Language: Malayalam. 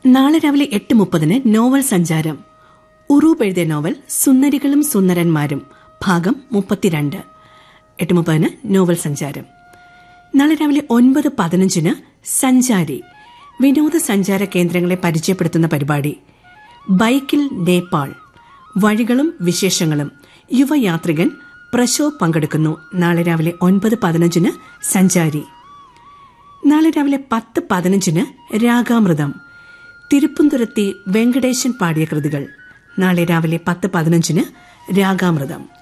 നാളെ രാവിലെ എട്ട് മുപ്പതിന് നോവൽ സഞ്ചാരം ഉറൂബ് എഴുതിയ നോവൽ സുന്ദരികളും സുന്ദരന്മാരും ഭാഗം മുപ്പത്തിരണ്ട് എട്ട് മുപ്പതിന് നോവൽ സഞ്ചാരം നാളെ രാവിലെ ഒൻപത് പതിനഞ്ചിന് സഞ്ചാരി വിനോദസഞ്ചാര കേന്ദ്രങ്ങളെ പരിചയപ്പെടുത്തുന്ന പരിപാടി ബൈക്കിൽ നേപ്പാൾ വഴികളും വിശേഷങ്ങളും യുവയാത്രികൻ പ്രശോ പങ്കെടുക്കുന്നു നാളെ രാവിലെ ഒൻപത് പതിനഞ്ചിന് സഞ്ചാരി നാളെ രാവിലെ പത്ത് പതിനഞ്ചിന് രാഗാമൃതം തിരുപ്പുന്തുരത്തി വെങ്കടേശൻ പാടിയ കൃതികൾ നാളെ രാവിലെ പത്ത് പതിനഞ്ചിന് രാഗാമൃതം